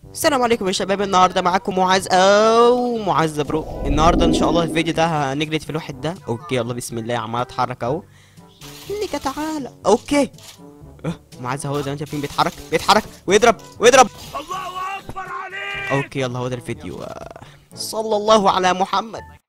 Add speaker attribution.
Speaker 1: السلام عليكم يا شباب النهارده معاكم معاذ او معاذ برو النهارده ان شاء الله الفيديو ده هنجلد في الواحد ده اوكي يلا بسم الله عمال اتحرك اهو نيكا تعالى اوكي أه، معاذ اهو زي ما انتم شايفين بيتحرك بيتحرك ويضرب ويضرب
Speaker 2: الله اكبر عليك
Speaker 1: اوكي يلا هو ده الفيديو آه، صلى الله على محمد